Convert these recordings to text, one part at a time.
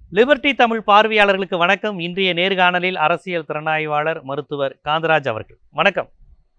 Liberty Tamil பார்வையாளர்களுக்கு வணக்கம் இன்றைய நேர்காணலில் அரசியல் திறனாய்வாளர் மருத்துவர் காந்தராஜ் அவர்கள் வணக்கம்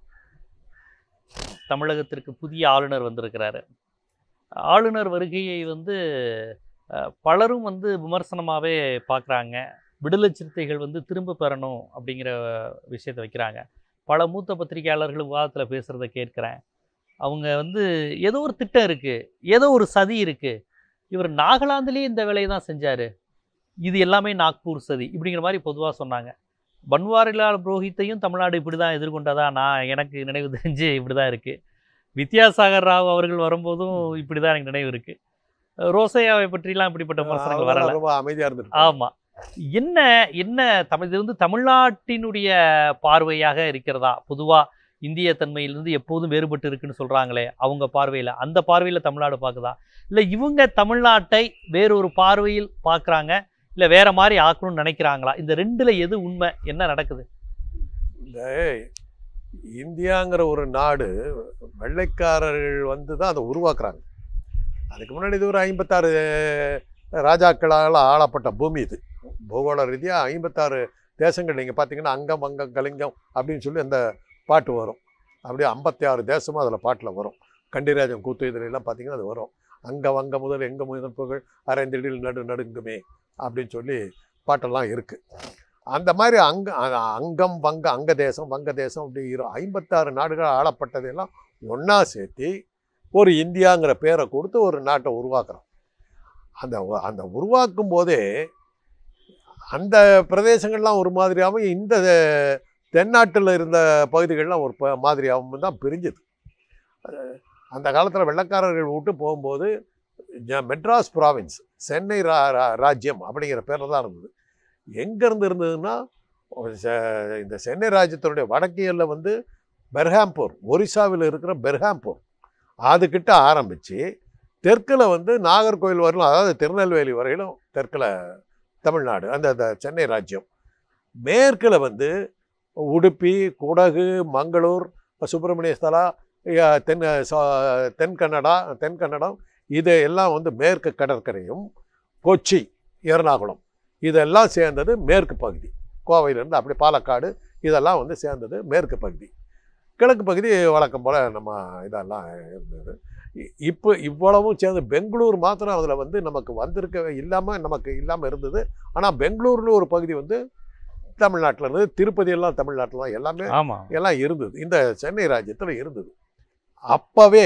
தமிழகத்திற்கு புதிய ஆளுநர் வந்திருக்கிறாரு ஆளுநர் வருகையை வந்து அஹ், பலரும் வந்து விமர்சனமாகவே பார்க்குறாங்க விடுதலை சிறுத்தைகள் வந்து திரும்ப பெறணும் அப்படிங்கிற விஷயத்தை வைக்கிறாங்க பல மூத்த பத்திரிகையாளர்கள் விவாதத்தில் பேசுகிறத கேட்குறேன் அவங்க வந்து ஏதோ ஒரு திட்டம் இருக்குது ஏதோ ஒரு சதி இருக்குது இவர் நாகாலாந்துலேயே இந்த வேலையை தான் செஞ்சார் இது எல்லாமே நாக்பூர் சதி இப்படிங்கிற மாதிரி பொதுவாக சொன்னாங்க பன்வாரிலால் புரோஹித்தையும் தமிழ்நாடு இப்படி தான் எதிர்கொண்டதா நான் எனக்கு நினைவு தெரிஞ்சு இப்படி தான் இருக்குது வித்யாசாகர் ராவ் அவர்கள் வரும்போதும் இப்படி தான் எனக்கு நினைவு இருக்குது ரோசையாவை பற்றிலாம் இப்படிப்பட்ட விமர்சனங்கள் வரல அவங்கெல்லாம் ரொம்ப அமைதியா இருந்துட்டு ஆமாம் என்ன என்ன தமிழ் இது வந்து தமிழ்நாட்டினுடைய பார்வையாக இருக்கிறதா பொதுவாக இந்திய தன்மையிலிருந்து எப்போதும் வேறுபட்டு இருக்குன்னு சொல்கிறாங்களே அவங்க பார்வையில் அந்த பார்வையில் தமிழ்நாடு பார்க்குதா இல்லை இவங்க தமிழ்நாட்டை வேறொரு பார்வையில் பார்க்குறாங்க இல்லை வேற மாதிரி ஆக்கணும்னு நினைக்கிறாங்களா இந்த ரெண்டுல எது உண்மை என்ன நடக்குது இந்த இந்தியாங்கிற ஒரு நாடு வெள்ளைக்காரர்கள் வந்து தான் அதை உருவாக்குறாங்க அதுக்கு முன்னாடி இது ஒரு ஐம்பத்தாறு ராஜாக்களால் ஆளப்பட்ட பூமி இது பூகோள ரீதியாக ஐம்பத்தாறு தேசங்கள் நீங்கள் பார்த்தீங்கன்னா அங்கம் அங்கம் கலிங்கம் அப்படின்னு சொல்லி அந்த பாட்டு வரும் அப்படியே ஐம்பத்தி ஆறு தேசமும் அதில் பாட்டில் வரும் கண்டிராஜன் கூத்து இதுல எல்லாம் பார்த்தீங்கன்னா அது வரும் அங்க வங்க முதல் எங்க முதல் புகழ் அரைந்திடில் நடு நடுங்குமே அப்படின்னு சொல்லி பாட்டெல்லாம் இருக்குது அந்த மாதிரி அங்க அ- அங்கம் வங்க அங்க தேசம் வங்க தேசம் அப்படி இரு ஐம்பத்தாறு நாடுகள் ஆளப்பட்டதெல்லாம் ஒன்றா சேர்த்து ஒரு இந்தியாங்கிற பேரை கொடுத்து ஒரு நாட்டை உருவாக்குறோம் அந்த உ- அந்த உருவாக்கும் போதே அந்த பிரதேசங்கள்லாம் ஒரு மாதிரியாகவும் இந்த தென்னாட்டில் இருந்த பகுதிகள்லாம் ஒரு ப- மாதிரியாகவும் தான் பிரிஞ்சுது அஹ் அந்த காலத்தில் வெள்ளக்காரர்கள் விட்டு போகும்போது ஜ- மெட்ராஸ் ப்ராவின்ஸ் சென்னை ரா ரா- ராஜ்யம் அப்படிங்கிற பேரில் தான் இருந்தது எங்கேருந்து இருந்ததுன்னா ஒரு செ- இந்த சென்னை ராஜ்யத்தினுடைய வடக்கியல்ல வந்து பெர்ஹாம்பூர் ஒரிசாவில் இருக்கிற பெர்ஹாம்பூர் அதுக்கிட்ட ஆரம்பித்து தெற்கில் வந்து நாகர்கோவில் வரலும் அதாவது திருநெல்வேலி வரையிலும் தெற்கில் தமிழ்நாடு அந்த அந்த சென்னை ராஜ்யம் மேற்கில் வந்து உடுப்பி குடகு மங்களூர் சுப்பிரமணிய ஸ்தலா யா- தென் ச- தென் கன்னடா தென் கன்னடம் இது எல்லாம் வந்து மேற்கு கடற்கரையும் கொச்சி எர்ணாகுளம் இதெல்லாம் சேர்ந்தது மேற்கு பகுதி கோவையிலேருந்து அப்படி பாலக்காடு இதெல்லாம் வந்து சேர்ந்தது மேற்கு பகுதி கிழக்கு பகுதி வழக்கம் போல் நம்ம இதெல்லாம் இருந்தது இ- இப்போ இவ்வளவும் சேர்ந்து பெங்களூர் மாத்திரம் அதில் வந்து நமக்கு வந்திருக்க இல்லாமல் நமக்கு இல்லாமல் இருந்தது ஆனால் பெங்களூர்னு ஒரு பகுதி வந்து தமிழ்நாட்டில் இருந்தது திருப்பதி எல்லாம் தமிழ்நாட்டில் தான் எல்லாமே ஆமா எல்லாம் இருந்தது இந்த சென்னை ராஜ்யத்தில் இருந்தது அப்போவே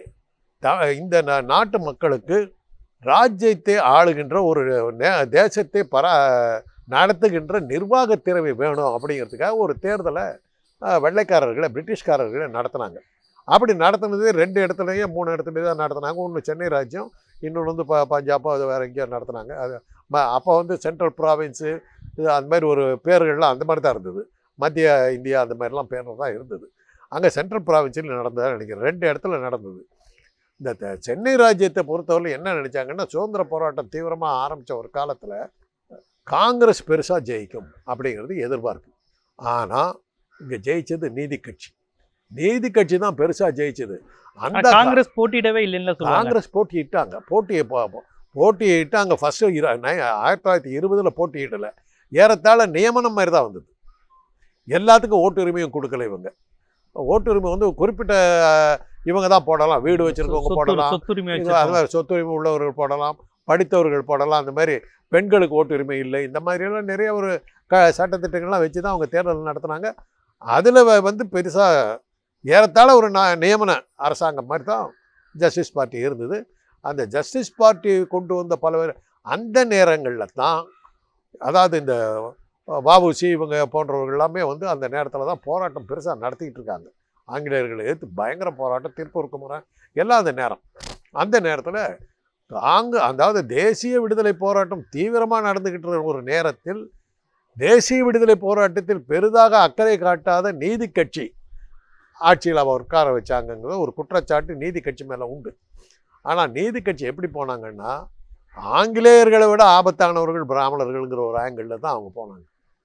த இந்த நா- நாட்டு மக்களுக்கு ராஜ்யத்தை ஆளுகின்ற ஒரு நே- தேசத்தை பரா நடத்துகின்ற நிர்வாக திறமை வேணும் அப்படிங்கிறதுக்காக ஒரு தேர்தலை அஹ், வெள்ளைக்காரர்களை பிரிட்டிஷ்காரர்களை நடத்தினாங்க அப்படி நடத்தினது ரெண்டு இடத்துலையே மூணு இடத்துல தான் நடத்தினாங்க ஒன்று சென்னை ராஜ்யம் இன்னொன்று வந்து ப பஞ்சாபோ அது வேறு எங்கேயோ நடத்தினாங்க அது ம- அப்போ வந்து சென்ட்ரல் ப்ராவின்ஸு இது அந்த மாதிரி ஒரு பேர்கள்லாம் அந்த மாதிரி தான் இருந்தது மத்திய இந்தியா அந்த மாதிரிலாம் பேர் தான் இருந்தது அங்கே சென்ட்ரல் ப்ராவின்ஸில் நடந்ததா நினைக்கிறேன் ரெண்டு இடத்துல நடந்தது இந்த த- சென்னை ராஜ்யத்தை பொறுத்தவரை என்ன நினச்சாங்கன்னா சுதந்திர போராட்டம் தீவிரமாக ஆரம்பித்த ஒரு காலத்தில் காங்கிரஸ் பெருசாக ஜெயிக்கும் அப்படிங்கிறது எதிர்பார்ப்பு ஆனால் இங்கே ஜெயிச்சது நீதி கட்சி நீதி கட்சி தான் பெருசாக ஜெயிச்சது அந்த கா- காங்கிரஸ் போட்டியிடவே இல்லைன்னு சொல்லுவாங்க காங்கிரஸ் போட்டியிட்டாங்க போட்டியை போ- போட்டியிட்டாங்க ஃபஸ்ட்டு இரு நை- ஆயிரத்தி தொள்ளாயிரத்தி இருபதில் போட்டியிடலை ஏறத்தாழ நியமனம் மாதிரி தான் வந்தது எல்லாத்துக்கும் ஓட்டுரிமையும் கொடுக்கல இவங்க ஓட்டுரிமை வந்து குறிப்பிட்ட இவங்க தான் போடலாம் வீடு வச்சிருக்கவங்க சொத்து- போடலாம் சொத்துரிமை இது அது வச்சிருக்காங்க. மாதிரி சொத்துரிமை உள்ளவர்கள் போடலாம் படித்தவர்கள் போடலாம் அந்த மாதிரி பெண்களுக்கு ஓட்டுரிமை இல்லை இந்த மாதிரியெல்லாம் நிறைய ஒரு க சட்டத்திட்டங்கள்லாம் வச்சு தான் அவங்க தேர்தல் நடத்துனாங்க அதில் வந்து பெருசாக ஏறத்தாழ ஒரு நா- நியமன அரசாங்கம் மாதிரி தான் ஜஸ்டிஸ் பார்ட்டி இருந்தது அந்த ஜஸ்டிஸ் பார்ட்டி கொண்டு வந்த பல்வேறு அந்த நேரங்களில் தான் அதாவது இந்த வாபுசி இவங்க போன்றவர்கள் எல்லாமே வந்து அந்த நேரத்தில் தான் போராட்டம் பெருசாக நடத்திக்கிட்டு இருக்காங்க ஆங்கிலேயர்களை எதிர்த்து பயங்கர போராட்டம் திருப்பூர் குமரன் எல்லாம் அந்த நேரம் அந்த நேரத்தில் அங்கு அதாவது தேசிய விடுதலை போராட்டம் தீவிரமாக நடந்துக்கிட்டு இருக்கிற ஒரு நேரத்தில் தேசிய விடுதலை போராட்டத்தில் பெரிதாக அக்கறை காட்டாத நீதி கட்சி ஆட்சியில் அவ உட்கார வச்சாங்கங்கிற ஒரு குற்றச்சாட்டு நீதி கட்சி மேலே உண்டு ஆனால் நீதி கட்சி எப்படி போனாங்கன்னா ஆங்கிலேயர்களை விட ஆபத்தானவர்கள் பிராமணர்கள்ங்கிற ஒரு ஆங்கிளில் தான் அவங்க போனாங்க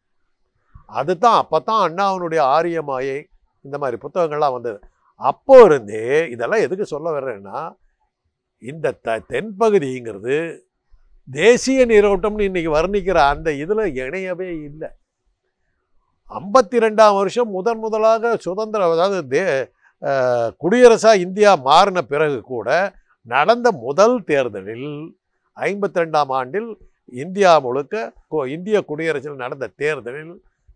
அதுதான் அப்போ தான் அண்ணாவனுடைய ஆரிய மாயை இந்த மாதிரி புத்தகங்கள்லாம் வந்தது அப்போ இருந்தே இதெல்லாம் எதுக்கு சொல்ல வர்றேன்னா இந்த த தென்பகுதிங்கிறது தேசிய நீரோட்டம்னு இன்னைக்கு வர்ணிக்கிற அந்த இதில் இணையவே இல்லை ஐம்பத்தி ரெண்டாம் வருஷம் முதன் முதலாக சுதந்திரம் அதாவது தே அஹ், குடியரசா இந்தியா மாறின பிறகு கூட நடந்த முதல் தேர்தலில் ஐம்பத்தி ரெண்டாம் ஆண்டில் இந்தியா முழுக்க கு- இந்திய குடியரசில் நடந்த தேர்தலில்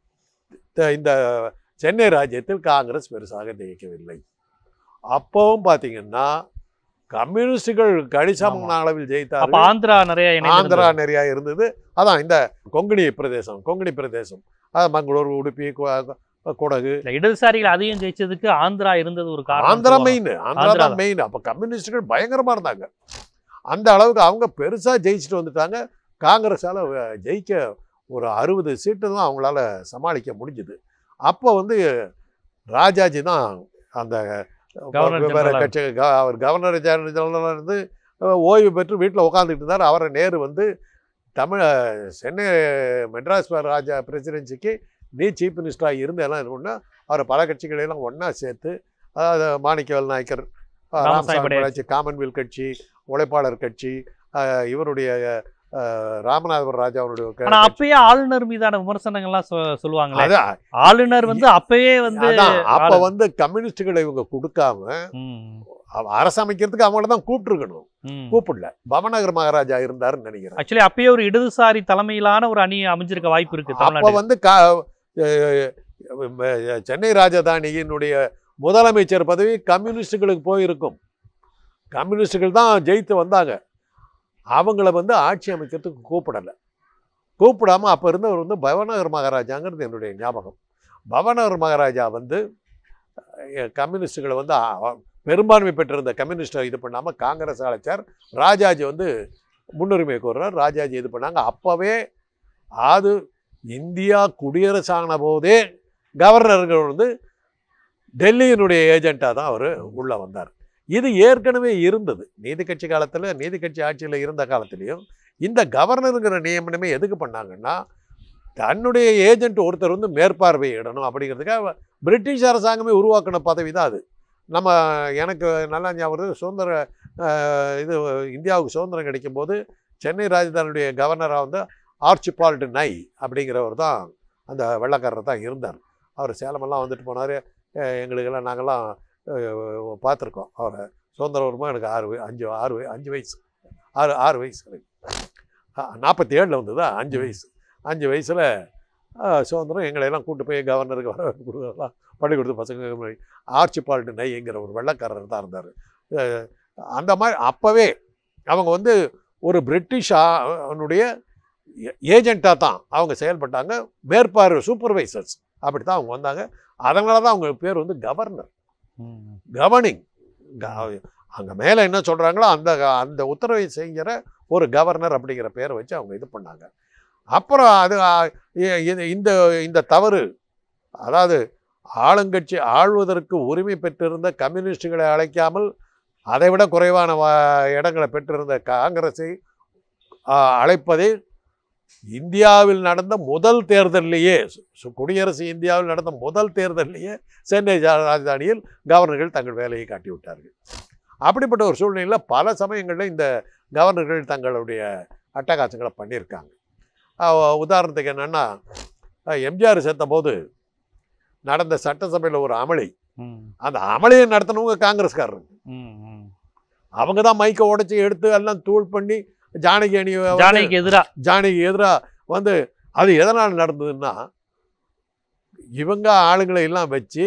த- இந்த சென்னை ராஜ்யத்தில் காங்கிரஸ் பெருசாக ஜெயிக்கவில்லை அப்பவும் பார்த்தீங்கன்னா கம்யூனிஸ்டுகள் கணிசமான ஆமா. அளவில் அப்ப ஜெயித்தார்கள் ஆந்திரா நிறைய ஆந்திரா இணைந்திருந்தது. நிறையா இருந்தது அதான் இந்த கொங்கணி பிரதேசம் கொங்கணி பிரதேசம் அது மங்களூர் உடுப்பி கு- குடகு இல்ல, இடதுசாரிகள் அதிகம் ஜெயிச்சதுக்கு ஆந்திரா இருந்தது ஒரு காரணம் ஆந்திரா சொல்லுவாங்க. மெயின் ஆந்திரா ஆந்திரா தான் மெயின் அப்போ கம்யூனிஸ்டுகள் பயங்கரமாக இருந்தாங்க அந்த அளவுக்கு அவங்க பெருசாக ஜெயிச்சுட்டு வந்துட்டாங்க காங்கிரஸால் ஜெயிக்க ஒரு அறுபது சீட்டு தான் அவங்களால சமாளிக்க முடிஞ்சுது அப்போ வந்து ராஜாஜி தான் அந்த கவர்னர் வேற ஜெனரலா கட்சி க- அவர் கவர்னர் ஜெனரலாக இருந்து அஹ், ஓய்வு பெற்று வீட்டில் உட்காந்துட்டு இருந்தார் அவரை நேரு வந்து தமிழ் சென்னை மெட்ராஸ் ராஜா பிரசிடென்சிக்கு நீ சீஃப் மினிஸ்டராக இருந்து எல்லாம் இருக்கணும்னா அவரை பல கட்சிகளையெல்லாம் ஒன்றா சேர்த்து அதாவது மாணிக்கவேல் நாயக்கர் அஹ், ராமசாமி ராமசாமி படையாச்சி. படையாச்சி காமன்வெல்த் கட்சி உழைப்பாளர் கட்சி அஹ், இவருடைய அஹ், ராமநாதபுரம் ராஜா அவருடைய க- ஆனா அப்பயே ஆளுநர் மீதான விமர்சனங்கள்லாம் சொ- சொல்லுவாங்களே அதான் ஆளுநர் வந்து அப்பயே வந்து அதான் அப்ப ஆளு- வந்து கம்யூனிஸ்டுகளை இவங்க கொடுக்காம ம், அவ- அரசு அமைக்கிறதுக்கு அவங்கள தான் கூப்பிட்டுருக்கணும் ம். கூப்பிடல பவநகர் மகாராஜா இருந்தாருன்னு நினைக்கிறேன் ஆக்சுவலி அப்பயே ஒரு இடதுசாரி தலைமையிலான ஒரு அணி அமைஞ்சிருக்க வாய்ப்பு இருக்கு அப்ப தமிழ்நாடு வந்து கா அஹ் அஹ் சென்னை ராஜதானியினுடைய முதலமைச்சர் பதவி கம்யூனிஸ்டுகளுக்கு போயிருக்கும் கம்யூனிஸ்டுகள் தான் ஜெயித்து வந்தாங்க அவங்கள வந்து ஆட்சி அமைக்கிறதுக்கு கூப்பிடலை கூப்பிடாம அப்போ இருந்தவர் வந்து பவநகர் மகாராஜாங்கிறது என்னுடைய ஞாபகம் பவநகர் மகாராஜா வந்து அஹ், கம்யூனிஸ்டுகளை வந்து அ- பெரும்பான்மை பெற்றிருந்த கம்யூனிஸ்ட்டை இது பண்ணாமல் காங்கிரஸ் அழைச்சார் ராஜாஜி வந்து முன்னுரிமை கோர்றார் ராஜாஜி இது பண்ணாங்க அப்போவே அது இந்தியா குடியரசான போதே கவர்னர்கள் வந்து டெல்லியினுடைய ஏஜெண்ட்டாக தான் அவர் உள்ளே வந்தார் இது ஏற்கனவே இருந்தது நீதி கட்சி காலத்தில் நீதி கட்சி ஆட்சியில் இருந்த காலத்துலேயும் இந்த கவர்னருங்கிற நியமனமே எதுக்கு பண்ணாங்கன்னா தன்னுடைய ஏஜென்ட் ஒருத்தர் வந்து மேற்பார்வையிடணும் அப்படிங்கிறதுக்காக பிரிட்டிஷ் அரசாங்கமே உருவாக்கின பதவி தான் அது நம்ம எனக்கு நல்லா ஞாபகம் வருது சுதந்திர அஹ், இது இந்தியாவுக்கு சுதந்திரம் கிடைக்கும்போது சென்னை ராஜதானியுடைய கவர்னராக வந்து ஆர்ச்சிபால்டு நை அப்படிங்கிறவர் தான் அந்த வெள்ளக்காரர் தான் இருந்தார் அவர் சேலமெல்லாம் வந்துட்டு போனார் எங்களுக்கெல்லாம் நாங்கள்லாம் அஹ், பார்த்துருக்கோம் அவரை சுதந்திரம் வரும்போது எனக்கு ஆறு வய- அஞ்சு ஆறு வய- அஞ்சு வயசு ஆறு ஆறு வயசு எனக்கு நாற்பத்தி ஏழில் வந்ததா அஞ்சு வயசு அஞ்சு வயசில் சுதந்திரம் எங்களை எல்லாம் கூட்டு போய் கவர்னருக்கு வர கொடுக்கலாம் பள்ளிக்கூடத்து பசங்க ஆர்ச்சிபால்டு நைங்கிற ஒரு வெள்ளக்காரர் தான் இருந்தார் அந்த மாதிரி அப்போவே அவங்க வந்து ஒரு பிரிட்டிஷ் அவனுடைய ஏஜெண்ட்டாக தான் அவங்க செயல்பட்டாங்க மேற்பார்வை சூப்பர்வைசர்ஸ் அப்படி தான் அவங்க வந்தாங்க அதனால தான் அவங்க பேர் வந்து கவர்னர் ம். கவர்னிங் அங்கே மேலே என்ன சொல்கிறாங்களோ அந்த அந்த உத்தரவை செய்கிற ஒரு கவர்னர் அப்படிங்கிற பேரை வச்சு அவங்க இது பண்ணாங்க அப்புறம் அது ஆ, இ- இது- இந்த இந்த தவறு அதாவது ஆளுங்கட்சி ஆள்வதற்கு உரிமை பெற்றிருந்த கம்யூனிஸ்டுகளை அழைக்காமல் அதைவிட குறைவான வ- இடங்களை பெற்றிருந்த காங்கிரஸை ஆ, அழைப்பதை இந்தியாவில் நடந்த முதல் தேர்தலிலேயே சு- சு- குடியரசு இந்தியாவில் நடந்த முதல் தேர்தலிலேயே சென்னை ஜா- ராஜதானியில் கவர்னர்கள் தங்கள் வேலையை காட்டி விட்டார்கள் அப்படிப்பட்ட ஒரு சூழ்நிலையில் பல சமயங்களில் இந்த கவர்னர்கள் தங்களுடைய அட்டகாசங்களை பண்ணியிருக்காங்க அஹ் உதாரணத்துக்கு என்னென்னா எம்ஜிஆர் செத்த போது நடந்த சட்டசபையில் ஒரு அமளி ம். அந்த அமளியை நடத்தினவங்க காங்கிரஸ்காரர் ம். ம். அவங்க தான் மைக்கை உடைச்சி எடுத்து எல்லாம் தூள் பண்ணி ஜானகி அணி வந்து- ஜானகிக்கு எதிரா ஜானகி எதிராக வந்து அது எதனால் நடந்ததுன்னா இவங்க ஆளுங்களை எல்லாம் வச்சு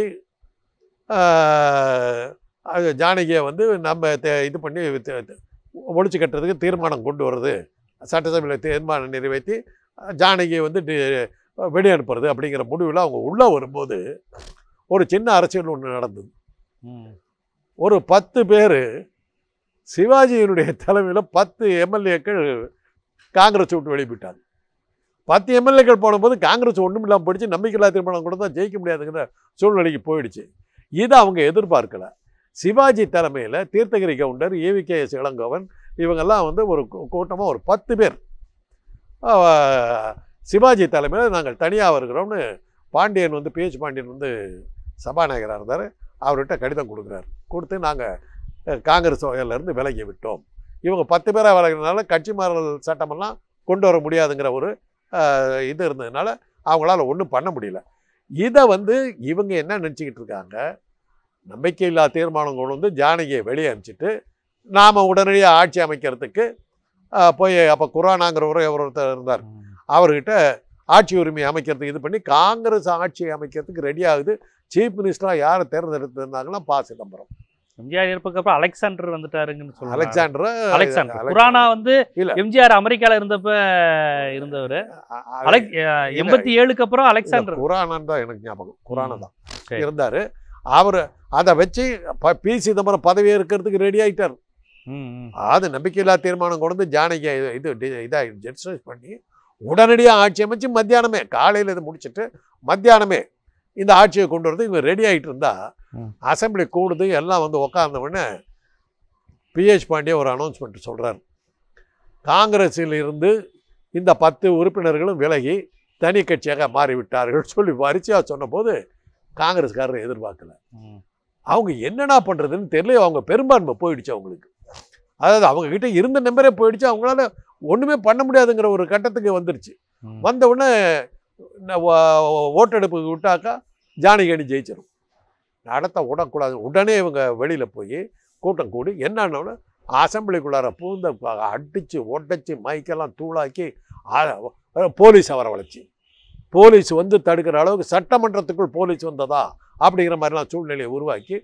ஆஹ், அது ஜானகியை வந்து நம்ம தே- இது பண்ணி தே- தே- ஒழிச்சு கட்டுறதுக்கு தீர்மானம் கொண்டு வர்றது சட்டசபையில் தீர்மானம் நிறைவேற்றி ஜானகியை வந்து டி- வெளி அனுப்புறது அப்படிங்கிற முடிவில் அவங்க உள்ளே வரும்போது ஒரு சின்ன அரசியல் ஒன்று நடந்தது ம். ஒரு பத்து பேர் சிவாஜியினுடைய தலைமையில் பத்து எம்எல்ஏக்கள் காங்கிரஸ் விட்டு வெளியிட்டாங்க பத்து எம்எல்ஏக்கள் போனபோது காங்கிரஸ் ஒன்றும் இல்லாமல் போயிடுச்சு நம்பிக்கையில்லா தீர்மானம் கூட தான் ஜெயிக்க முடியாதுங்கிற சூழ்நிலைக்கு போயிடுச்சு இதை அவங்க எதிர்பார்க்கல சிவாஜி தலைமையில் தீர்த்தகிரி கவுண்டர் ஏவிகே எஸ் இளங்கோவன் இவங்கெல்லாம் வந்து ஒரு கூட்டமாக ஒரு பத்து பேர் ஆஹ், சிவாஜி தலைமையில் நாங்கள் தனியாக வருகிறோம்னு பாண்டியன் வந்து பிஹெச் பாண்டியன் வந்து சபாநாயகராக இருந்தார் அவர்கிட்ட கடிதம் கொடுக்குறாரு கொடுத்து நாங்கள் காங்கிரஸ் இருந்து விலகி விட்டோம் இவங்க பத்து பேராக வளர்கிறதுனால கட்சி மாறல் சட்டமெல்லாம் கொண்டு வர முடியாதுங்கிற ஒரு ஆஹ், இது இருந்ததுனால அவங்களால ஒன்றும் பண்ண முடியல இதை வந்து இவங்க என்ன நினச்சிக்கிட்டு இருக்காங்க நம்பிக்கையில்லா தீர்மானம் கொண்டு வந்து ஜானகியை வெளியே அனுப்பிச்சிட்டு நாம் உடனடியாக ஆட்சி அமைக்கிறதுக்கு ஆஹ், போய் அப்போ குரானாங்கிறவரு ஒருத்தர் இருந்தார் அவர்கிட்ட ஆட்சி உரிமை அமைக்கிறதுக்கு இது பண்ணி காங்கிரஸ் ஆட்சி அமைக்கிறதுக்கு ரெடி ஆகுது சீஃப் மினிஸ்டராக யாரை தேர்ந்தெடுத்திருந்தாங்கன்னா பா சிதம்பரம் எம்ஜிஆர் இறப்புக்கு அப்புறம் அலெக்சாண்டர் வந்துட்டாருங்கன்னு சொல்லுவாங்க அலெக்சாண்டர் அலெக்சாண்டர் குரானா வந்து இல்ல. எம்ஜிஆர் அமெரிக்கால இருந்தப்ப இருந்தவர் அலெக் எண்பத்தி ஏழுக்கு அப்புறம் அலெக்சாண்டர் குரானன் தான் எனக்கு ஞாபகம் குரானன் தான் சரி. இருந்தார் அவர் அதை வச்சு ப- பி சிதம்பரம் பதவி ஏற்கிறதுக்கு ரெடி ஆயிட்டார் ம், ம். அது நம்பிக்கையில்லா தீர்மானம் கொண்டு வந்து ஜானகி இது- இது டி- இதாகி ஜட்ஜஸ் பண்ணி உடனடியாக ஆட்சி அமைச்சு மத்தியானமே காலையில் இது முடிச்சிட்டு மத்தியானமே இந்த ஆட்சியை கொண்டு வரது இவங்க ரெடி ஆகிட்டு இருந்தா ம். அசெம்பிளி கூடுது எல்லாம் வந்து உட்கார்ந்த உடனே பிஹெச் பாண்டிய ஒரு அனௌன்ஸ்மெண்ட் சொல்கிறார் காங்கிரஸில் இருந்து இந்த பத்து உறுப்பினர்களும் விலகி தனி கட்சியாக மாறிவிட்டார்கள் சொல்லி வரிசையாக சொன்னபோது காங்கிரஸ்காரர் எதிர்பார்க்கல ம். அவங்க என்னடா பண்ணுறதுன்னு தெரியல அவங்க பெரும்பான்மை போயிடுச்சு அவங்களுக்கு அதாவது அவங்க கிட்ட இருந்த நம்பரே போயிடுச்சு அவங்களால ஒன்றுமே பண்ண முடியாதுங்கிற ஒரு கட்டத்துக்கு வந்துருச்சு ம். வந்த உடனே ந- வ- ஓட்டெடுப்புக்கு விட்டாக்கா ஜானகி ஜெயிச்சிடும் நடத்த விடக்கூடாது உடனே இவங்க வெளியில் போய் கூட்டம் கூடி என்னன்னா அசம்பிளிக்குள்ளார பூந்த அடித்து ஒட்டச்சு மைக்கெல்லாம் தூளாக்கி ஆ- போலீஸை வரவழைச்சி போலீஸ் வந்து தடுக்கிற அளவுக்கு சட்டமன்றத்துக்குள் போலீஸ் வந்ததா அப்படிங்கிற மாதிரிலாம் சூழ்நிலையை உருவாக்கி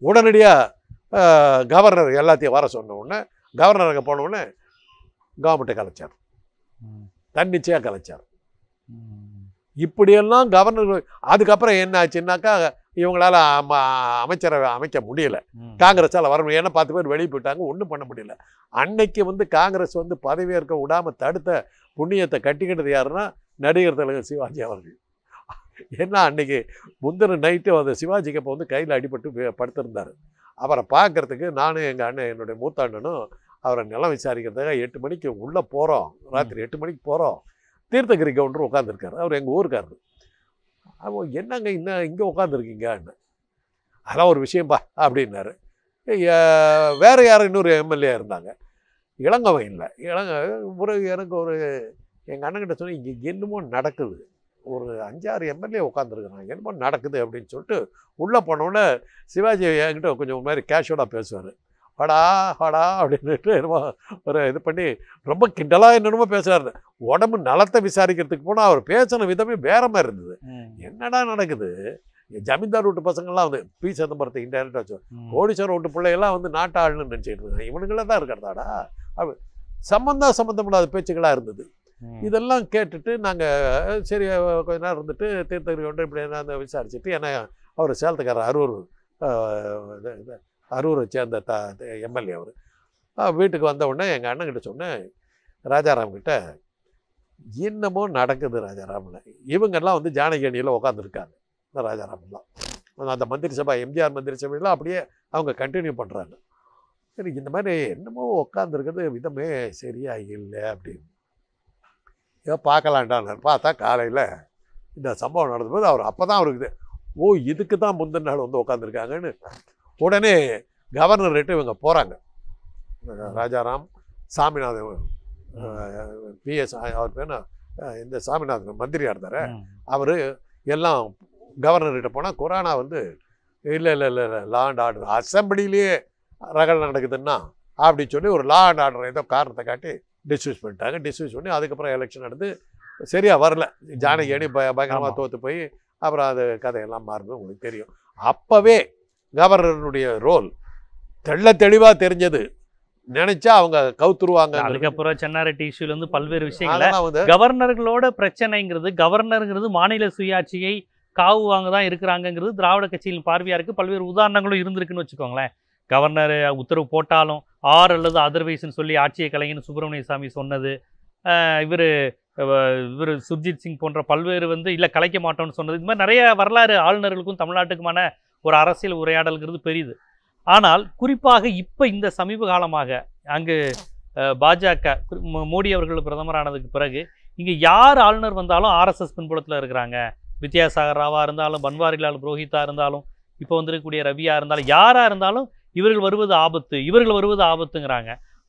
உடனடியாக கவர்னர் எல்லாத்தையும் வர சொன்ன உடனே கவர்னர் அங்கே போன உடனே கவர்மெண்ட்டை கலைச்சார் ம். தன்னிச்சையாக கலைச்சார் ம். இப்படியெல்லாம் கவர்னர் அதுக்கப்புறம் என்ன ஆச்சுன்னாக்கா இவங்களால அம- அமைச்சரவை அமைக்க முடியல ம். காங்கிரஸால் வரணும் ஏன்னா பத்து பேர் வெளியே போயிட்டாங்க ஒன்றும் பண்ண முடியல அன்னைக்கு வந்து காங்கிரஸ் வந்து பதவியேற்க விடாம தடுத்த புண்ணியத்தை கட்டிக்கிட்டது யாருன்னா நடிகர் தலைவர் சிவாஜி அவர்கள் ஏன்னா அன்னைக்கு முந்தின நைட்டு அந்த சிவாஜிக்கு அப்போ வந்து கையில் அடிபட்டு வே- படுத்திருந்தார் அவரை பார்க்கறதுக்கு நானும் எங்கள் அண்ணன் என்னுடைய மூத்த அண்ணனும் அவரை நிலம் விசாரிக்கிறதுக்காக எட்டு மணிக்கு உள்ளே போகிறோம் ராத்திரி எட்டு மணிக்கு போகிறோம் தீர்த்தகிரி கவுண்டர் உட்காந்துருக்காரு அவர் எங்கள் ஊருக்காரரு அவன் என்னங்க இன்னும் இங்கே உட்காந்துருக்கீங்கன்னு அதெல்லாம் ஒரு விஷயம்பா அப்படின்னாரு ஏ- வேற யாரும் இன்னொரு எம்எல்ஏ இருந்தாங்க இளங்கவன் இல்லை இளங்க ஒரு எனக்கு ஒரு எங்கள் அண்ணன்கிட்ட சொன்னேன் இங்கே என்னமோ நடக்குது ஒரு அஞ்சாறு எம்எல்ஏ உட்காந்துருக்குறாங்க என்னமோ நடக்குது அப்படின்னு சொல்லிட்டு உள்ளே போனோடனே சிவாஜி என்கிட்ட கொஞ்சம் ஒரு மாதிரி கேஷுவலாக பேசுவார் வாடா வாடா அப்படின்னுட்டு என்னமோ ஒரு இது பண்ணி ரொம்ப கிண்டலாக என்னென்னமோ பேசுகிறாரு உடம்பு நலத்தை விசாரிக்கிறதுக்கு போனால் அவர் பேசின விதமே வேற மாதிரி இருந்தது ம். என்னடா நடக்குது இங்க ஜமீன்தார் வீட்டு பசங்கள்லாம் வந்து பி சிதம்பரத்தை இன்டைரக்டாக வச்சு ம். கோடீஸ்வரர் வீட்டு பிள்ளையெல்லாம் வந்து நாட்டாள்னு நினச்சிட்டு இருக்காங்க இவனுங்களே தான் இருக்கிறதாடா அப்ப சம்பந்தம் சம்மந்தமில்லாத பேச்சுக்களாக இருந்தது ம். இதெல்லாம் கேட்டுட்டு நாங்கள் சரி அஹ், கொஞ்ச நேரம் இருந்துட்டு தீர்த்தகிரி கொண்டு இப்படி என்ன விசாரிச்சுட்டு ஏன்னா அவர் சேலத்துக்காரர் அரூர் அஹ், இது- இது, அரூரை சேர்ந்த த எம்எல்ஏ அவர் வீட்டுக்கு வந்த உடனே எங்கள் அண்ணன்கிட்ட சொன்னேன் ராஜாராம் கிட்ட என்னமோ நடக்குது ராஜாராமில் இவங்கெல்லாம் வந்து ஜானகி அணியில் உட்காந்துருக்காங்க இந்த ராஜாராம்லாம் அந்த மந்திரி சபை எம்ஜிஆர் மந்திரி சபையெல்லாம் அப்படியே அவங்க கண்டினியூ பண்ணுறாங்க சரி இந்த மாதிரி என்னமோ உட்காந்துருக்கிறது விதமே சரியா இல்லை அப்படின்னு ஏதோ பார்க்கலான்டான்னு பார்த்தா காலையில் இந்த சம்பவம் நடந்தபோது அவர் அப்போ தான் அவருக்கு இது, ஓ இதுக்கு தான் முந்தின நாள் வந்து உட்காந்துருக்காங்கன்னு உடனே கவர்னர்கிட்ட இவங்க போகிறாங்க ராஜாராம் சாமிநாதன் பிஎஸ் அவர் பேர் என்ன? அஹ் இந்த சாமிநாதன் மந்திரியாக இருந்தார் ம். அவர் எல்லாம் கவர்னர்கிட்ட போனால் கொரோனா வந்து இல்லை இல்லை இல்லை இல்லை லா அண்ட் ஆர்டர் அசம்பிளிலேயே ரகல் நடக்குதுன்னா அப்படி சொல்லி ஒரு லா அண்ட் ஆர்டர் ஏதோ காரணத்தை காட்டி டிஸ்மிஸ் பண்ணிட்டாங்க டிஸ்மிஸ் பண்ணி அதுக்கப்புறம் எலெக்ஷன் நடந்து சரியாக வரல ஜானகி அணி பய பயங்கரமாக ஆமா. தோற்று போய் அப்புறம் அது கதையெல்லாம் மாறுது உங்களுக்கு தெரியும் அப்போவே கவர்னருடைய ரோல் தெள்ள தெளிவாக தெரிஞ்சது நினைச்சா அவங்க கவுத்துருவாங்க அதுக்கப்புறம் சென்னாரெட்டி இஷ்யூல இருந்து பல்வேறு விஷயங்கள அதெல்லாம் வந்து கவர்னர்களோட பிரச்சனைங்கிறது கவர்னருங்கிறது மாநில சுயாட்சியை காவு வாங்க தான் இருக்கிறாங்கங்கிறது திராவிட கட்சியின் பார்வையா இருக்கு பல்வேறு உதாரணங்களும் இருந்திருக்குன்னு வச்சுக்கோங்களேன் கவர்னர் உத்தரவு போட்டாலும் ஆர் அல்லது அதர்வைஸ்னு சொல்லி ஆட்சியை கலைஞன்னு சுப்பிரமணிய சாமி சொன்னது இவர் இவர் சுர்ஜித் சிங் போன்ற பல்வேறு வந்து இல்லை கலைக்க மாட்டோம்னு சொன்னது இது மாதிரி நிறைய வரலாறு ஆளுநர்களுக்கும் தமிழ்நாட்டுக்குமான ஒரு அரசியல் உரையாடல்ங்கிறது பெரியது ஆனால் குறிப்பாக இப்போ இந்த சமீப காலமாக அங்கு அஹ், பாஜக குறி- மோ- மோடி அவர்கள் பிரதமரானதுக்கு பிறகு இங்கே யார் ஆளுநர் வந்தாலும் ஆர்எஸ்எஸ் பின்புலத்தில் இருக்கிறாங்க வித்யாசாகர் ராவா இருந்தாலும் பன்வாரிலால் புரோஹிதா இருந்தாலும் இப்போ வந்திருக்கக்கூடிய ரவியா இருந்தாலும் யாராக இருந்தாலும் இவர்கள் வருவது ஆபத்து இவர்கள் வருவது ஆபத்துங்கிறாங்க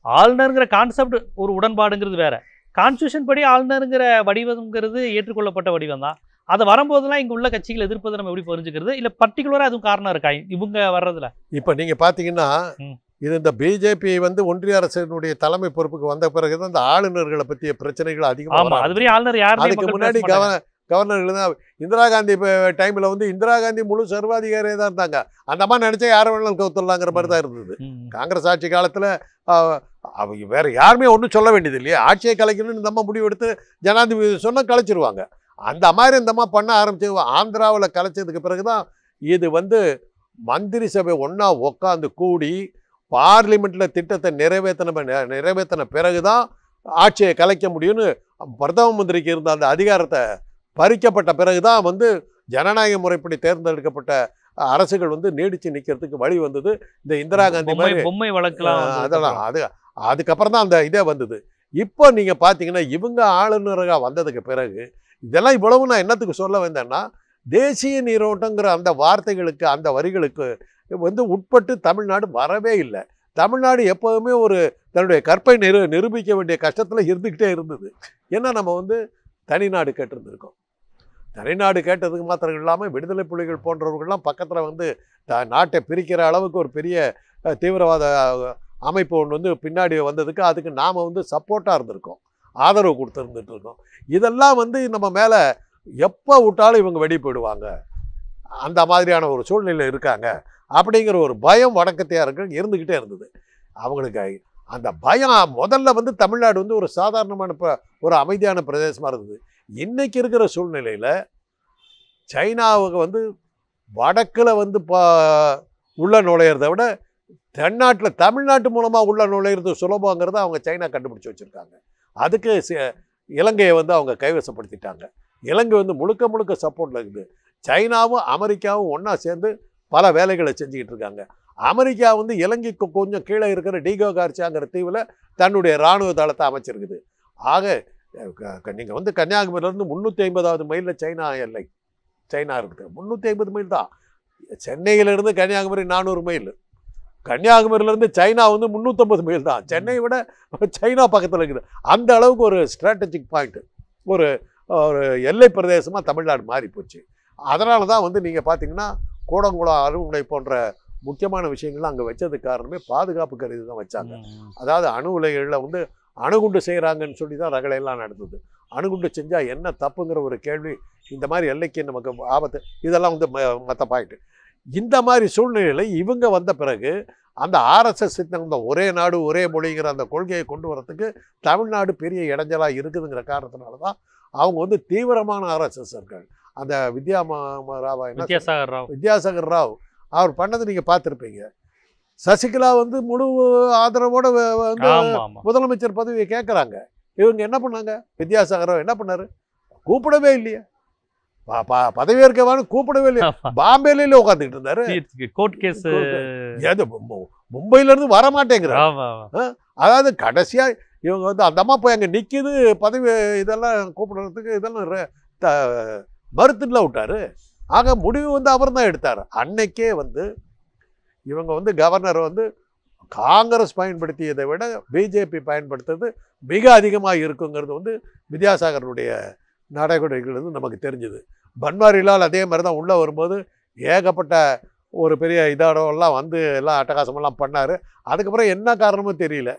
ஆளுநருங்கிற கான்செப்ட் ஒரு உடன்பாடுங்கிறது வேற கான்ஸ்டியூஷன் படி ஆளுநருங்கிற வடிவம்ங்கிறது ஏற்றுக்கொள்ளப்பட்ட வடிவம் தான் அது வரும்போதெல்லாம் இங்க உள்ள கட்சிகள் எதிர்ப்பதை நம்ம எப்படி புரிஞ்சுக்கிறது இல்ல பர்டிகுலரா அதுவும் காரணம் இருக்கா இவங்க வர்றதுல இப்போ நீங்கள் பார்த்தீங்கன்னா ம். இது இந்த பிஜேபி வந்து ஒன்றிய அரசினுடைய தலைமை பொறுப்புக்கு வந்த பிறகு தான் இந்த ஆளுநர்களை பற்றிய பிரச்சனைகள் ஆமா அதிகமாக அது வரையும் ஆளுநர் யாருமே அதுக்கு மக்கள் முன்னாடி பேச மாட்டாங்க. கவர்னர் கவர்னர்கள் தான் இந்திரா காந்தி டைமில் வந்து இந்திரா காந்தி முழு சர்வாதிகாரியாக தான் இருந்தாங்க அந்த அம்மா நினச்சா யாரை வேணாலும் கவுத்துடலாங்கிற மாதிரி தான் இருந்தது ம், ம். காங்கிரஸ் ஆட்சி காலத்தில் அவங்க வேற யாருமே ஒன்றும் சொல்ல வேண்டியது இல்லையா ஆட்சியை கலைக்கணும்னு இந்த அம்மா முடிவெடுத்து ஜனாதிபதி சொன்னால் கலைச்சிருவாங்க அந்த மாதிரி இந்த அம்மா பண்ண ஆரம்பிச்சு ஆந்திராவில் கலைச்சதுக்கு பிறகு தான் இது வந்து மந்திரி சபை ஒன்றா உட்காந்து கூடி பார்லிமெண்ட்டில் திட்டத்தை நிறைவேற்றின நிறைவேற்றின பிறகு தான் ஆட்சியை கலைக்க முடியும்னு பிரதம மந்திரிக்கு இருந்த அந்த அதிகாரத்தை பறிக்கப்பட்ட பிறகு தான் வந்து ஜனநாயக முறைப்படி தேர்ந்தெடுக்கப்பட்ட அரசுகள் வந்து நீடிச்சு நிற்கிறதுக்கு வழி வந்தது இந்த இந்திரா காந்தி பொம்மை மாதிரி பொம்மை வழக்குலாம் ஆஹ் வந்ததுக்கு அதெல்லாம் அப்புறம். அது அதுக்கப்புறம் தான் அந்த இதே வந்தது இப்போ நீங்கள் பார்த்தீங்கன்னா இவங்க ஆளுநராக வந்ததுக்கு பிறகு இதெல்லாம் இவ்வளவு நான் என்னத்துக்கு சொல்ல வந்தேன்னா தேசிய நீரோட்டங்கிற அந்த வார்த்தைகளுக்கு அந்த வரிகளுக்கு வந்து உட்பட்டு தமிழ்நாடு வரவே இல்லை தமிழ்நாடு எப்போதுமே ஒரு தன்னுடைய கற்பை நிரு நிரூபிக்க வேண்டிய கஷ்டத்தில் இருந்துக்கிட்டே இருந்தது ஏன்னா நம்ம வந்து தனிநாடு கேட்டிருந்திருக்கோம் தனிநாடு கேட்டதுக்கு மாத்திரம் இல்லாமல் விடுதலை புலிகள் போன்றவர்கள்லாம் பக்கத்தில் வந்து த- நாட்டை பிரிக்கிற அளவுக்கு ஒரு பெரிய அஹ், தீவிரவாத அஹ், அமைப்பு ஒன்று வந்து பின்னாடி வந்ததுக்கு அதுக்கு நாம் வந்து சப்போர்ட்டாக இருந்திருக்கோம் ஆதரவு கொடுத்துருந்துட்டு இருக்கோம் இதெல்லாம் வந்து நம்ம மேலே எப்போ விட்டாலும் இவங்க வெடி போயிடுவாங்க அந்த மாதிரியான ஒரு சூழ்நிலை இருக்காங்க அப்படிங்கிற ஒரு பயம் வடக்கத்தையாருக்கு இருந்துக்கிட்டே இருந்தது அவங்களுக்கு அந்த பயம் முதல்ல வந்து தமிழ்நாடு வந்து ஒரு சாதாரணமான ப- ஒரு அமைதியான பிரதேசமாக இருந்தது இன்னைக்கு இருக்கிற சூழ்நிலையில் சைனாவுக்கு வந்து வடக்கில் வந்து பா உள்ள நுழையிறத விட தென்னாட்டில் தமிழ்நாட்டு மூலமாக உள்ள நுழையிறது சுலபங்கிறத அவங்க சைனா கண்டுபிடிச்சி வச்சுருக்காங்க அதுக்கு சி- இலங்கையை வந்து அவங்க கைவசப்படுத்திட்டாங்க இலங்கை வந்து முழுக்க முழுக்க சப்போர்ட்டில் இருக்குது சைனாவும் அமெரிக்காவும் ஒன்றா சேர்ந்து பல வேலைகளை செஞ்சுக்கிட்டு இருக்காங்க அமெரிக்கா வந்து இலங்கைக்கு கொஞ்சம் கீழே இருக்கிற டீகோ கார்ச்சியாங்கிற தீவில் தன்னுடைய இராணுவ தளத்தை அமைச்சிருக்குது ஆக நீங்கள் வந்து கன்னியாகுமரியிலேருந்து முந்நூற்றி ஐம்பதாவது மைலில் சைனா எல்லை சைனா இருக்குது முந்நூற்றி ஐம்பது மைல் தான் சென்னையிலேருந்து கன்னியாகுமரி நானூறு மைல் கன்னியாகுமரியிலேருந்து சைனா வந்து முந்நூற்றம்பது மைல் தான் சென்னையை விட சைனா பக்கத்தில் இருக்குது அந்த அளவுக்கு ஒரு ஸ்ட்ராட்டஜிக் பாயிண்ட் ஒரு ஒரு எல்லை பிரதேசமாக தமிழ்நாடு மாறி போச்சு அதனால தான் வந்து நீங்கள் பார்த்தீங்கன்னா கூடங்குளம் அருமுனை போன்ற முக்கியமான விஷயங்கள்லாம் அங்கே வச்சதுக்கு காரணமே பாதுகாப்பு கருதி தான் வச்சாங்க ம், ம். அதாவது அணு உலைகளில் வந்து அணுகுண்டு செய்கிறாங்கன்னு சொல்லி தான் ரகளையெல்லாம் நடந்தது அணுகுண்டு செஞ்சால் என்ன தப்புங்கிற ஒரு கேள்வி இந்த மாதிரி எல்லைக்கு நமக்கு ஆபத்து இதெல்லாம் வந்து மற்ற பாயிண்ட் இந்த மாதிரி சூழ்நிலையில் இவங்க வந்த பிறகு அந்த ஆர்எஸ்எஸ் சித்தம் ஒரே நாடு ஒரே மொழிங்கிற அந்த கொள்கையை கொண்டு வரத்துக்கு தமிழ்நாடு பெரிய இடைஞ்சலாக இருக்குதுங்கிற காரணத்தினால தான் அவங்க வந்து தீவிரமான ஆர்எஸ்எஸ்ஸர்கள் அந்த வித்யா மா- ராவா என்ன வித்யாசாகர் ராவ் வித்யாசாகர் ராவ் அவர் பண்ணதை நீங்கள் பார்த்துருப்பீங்க சசிகலா வந்து முழு ஆதரவோட வ- வந்து ஆமா ஆமா முதலமைச்சர் பதவியை கேட்குறாங்க இவங்க என்ன பண்ணாங்க வித்யாசாகர் ராவ் என்ன பண்ணாரு கூப்பிடவே இல்லையே ப- ப- பதவியேற்கவான்னு கூப்பிடவே இல்லையா பாம்பேல உட்காந்துக்கிட்டு இருந்தாரு கோர்ட் கேஸ் ஏது மு- மும்பையில இருந்து வர மாட்டேங்கிறாரு ஆமா ஆமா. அதாவது கடைசியா இவங்க வந்து அந்த அம்மா போய் அங்க நிக்குது பதவி இதெல்லாம் கூப்பிடுறதுக்கு இதெல்லாம் ரெ- த- மறுத்துட்டுல விட்டாரு ஆக முடிவு வந்து அவர் தான் எடுத்தார் அன்னைக்கே வந்து இவங்க வந்து கவர்னர் வந்து காங்கிரஸ் பயன்படுத்தியதை விட பிஜேபி பயன்படுத்துறது மிக அதிகமாக இருக்குங்கிறது வந்து வித்யாசாகருடைய நடைமுறைகள் வந்து நமக்கு தெரிஞ்சுது பன்வாரிலால் அதே மாதிரி தான் உள்ளே வரும்போது ஏகப்பட்ட ஒரு பெரிய இதோடலாம் வந்து எல்லாம் அட்டகாசமெல்லாம் பண்ணார் அதுக்கப்புறம் என்ன காரணமும் தெரியல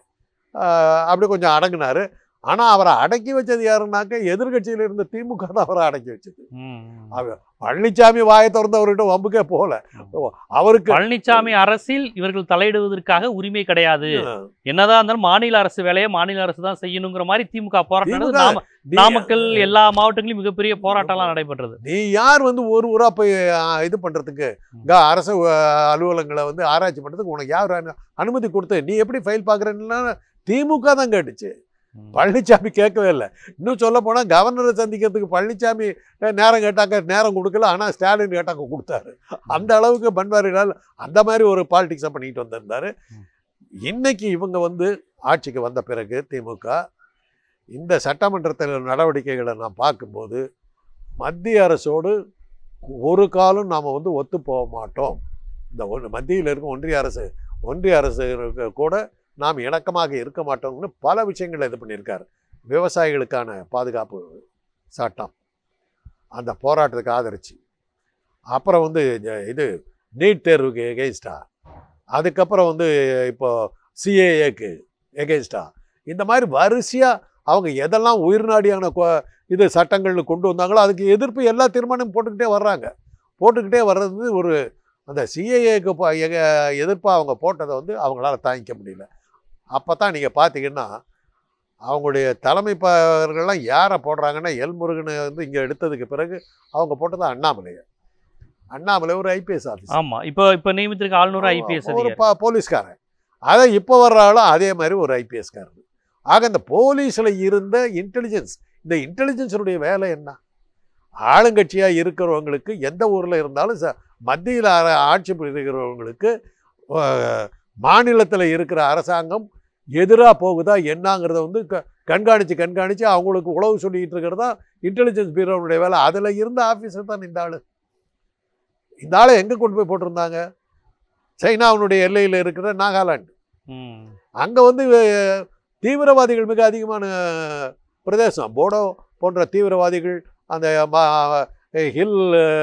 ஆஹ் அப்படி கொஞ்சம் அடங்கினார் ஆனால் அவரை அடக்கி வச்சது யாருன்னாக்க எதிர்க்கட்சியில் இருந்த திமுக தான் அவரை அடக்கி வச்சது ம், ம். அவ- பழனிசாமி வாயை திறந்து அவர்கிட்ட வம்புக்கே போகல அவருக்கு பழனிசாமி அரசில் இவர்கள் தலையிடுவதற்காக உரிமை கிடையாது என்னதான் இருந்தாலும் மாநில அரசு வேலையை மாநில அரசு தான் செய்யணுங்கிற மாதிரி திமுக போராட்டம் நடந்தது. திமுக நாம- நீ- நாமக்கல் எல்லா மாவட்டங்களிலும் மிகப்பெரிய போராட்டம்லாம் நடைபெற்றது நீ யார் வந்து ஒரு ஊரா போய் ஆ, இது பண்றதுக்கு இங்க அரசு ஆ, அலுவலகங்களை வந்து ஆராய்ச்சி பண்றதுக்கு உனக்கு யார் அனு- அனுமதி கொடுத்து நீ எப்படி ஃபைல் பார்க்குறேன்னா திமுக தான் கேட்டுச்சு ம். பழனிசாமி கேட்கவே இல்லை இன்னும் சொல்ல போனால் கவர்னரை சந்திக்கிறதுக்கு பழனிசாமி அஹ், நேரம் கேட்டாக்க நேரம் கொடுக்கல ஆனால் ஸ்டாலின் கேட்டாக்க கொடுத்தாரு அந்த அளவுக்கு பன்வாரிலால் அந்த மாதிரி ஒரு பாலிடிக்ஸை பண்ணிட்டு வந்திருந்தாரு ம். இன்னைக்கு இவங்க வந்து ஆட்சிக்கு வந்த பிறகு திமுக இந்த சட்டமன்றத்தில் நடவடிக்கைகளை நான் பார்க்கும்போது மத்திய அரசோடு ஒரு காலம் நாம் வந்து ஒத்து போக மாட்டோம் இந்த ஒன்று மத்தியில் இருக்க ஒன்றிய அரசு ஒன்றிய அரசு கூட நாம் இணக்கமாக இருக்க மாட்டோம்னு பல விஷயங்களை இது பண்ணியிருக்காரு விவசாயிகளுக்கான பாதுகாப்பு சட்டம் அந்த போராட்டத்துக்கு ஆதரிச்சு அப்புறம் வந்து ஜ- இது நீட் தேர்வுக்கு எகெயின்ஸ்டா அதுக்கப்புறம் வந்து இப்போ சிஏஏக்கு எகெயின்ஸ்டா இந்த மாதிரி வரிசையாக அவங்க எதெல்லாம் உயிர்நாடியான கொ- இது சட்டங்கள்னு கொண்டு வந்தாங்களோ அதுக்கு எதிர்ப்பு எல்லா தீர்மானமும் போட்டுக்கிட்டே வர்றாங்க போட்டுக்கிட்டே வர்றது ஒரு அந்த சிஏஏக்கு எதிர்ப்பாக அவங்க போட்டதை வந்து அவங்களால தாங்கிக்க முடியல அப்போ தான் நீங்கள் பார்த்தீங்கன்னா அவங்களுடைய தலைமை பவர்கள்லாம் யாரை போடுறாங்கன்னா எல்முருகனை வந்து இங்கே எடுத்ததுக்கு பிறகு அவங்க போட்டது அண்ணாமலையை அண்ணாமலை ஒரு ஐபிஎஸ் ஆஃபீஸர் ஆமா இப்போ இப்போ நியமித்திருக்க ஆளுநர் ஐபிஎஸ் ஒரு அதிகாரி ப- போலீஸ்காரன் அதை இப்போ வர்ற ஆளும் அதே மாதிரி ஒரு ஐபிஎஸ்காரர் ஆக இந்த போலீஸில் இருந்த இன்டெலிஜென்ஸ் இந்த இன்டெலிஜென்ஸுடைய வேலை என்ன ஆளுங்கட்சியாக இருக்கிறவங்களுக்கு எந்த ஊரில் இருந்தாலும் ச மத்தியில் ஆ- ஆட்சி புரிகிறவங்களுக்கு மாநிலத்தில் இருக்கிற அரசாங்கம் எதிராக போகுதா என்னங்கிறத வந்து க கண்காணித்து கண்காணித்து அவங்களுக்கு உளவு சொல்லிக்கிட்டு இருக்கிறதா இன்டெலிஜென்ஸ் பியூரோனுடைய வேலை அதில் இருந்த ஆஃபீஸர் தான் இந்த ஆள் இந்த ஆளை எங்கே கொண்டு போய் போட்டிருந்தாங்க சைனாவினுடைய எல்லையில் இருக்கிற நாகாலாந்து ம் அங்கே வந்து அஹ், தீவிரவாதிகள் மிக அதிகமான பிரதேசம் போடோ போன்ற தீவிரவாதிகள் அந்த ம- ஹில்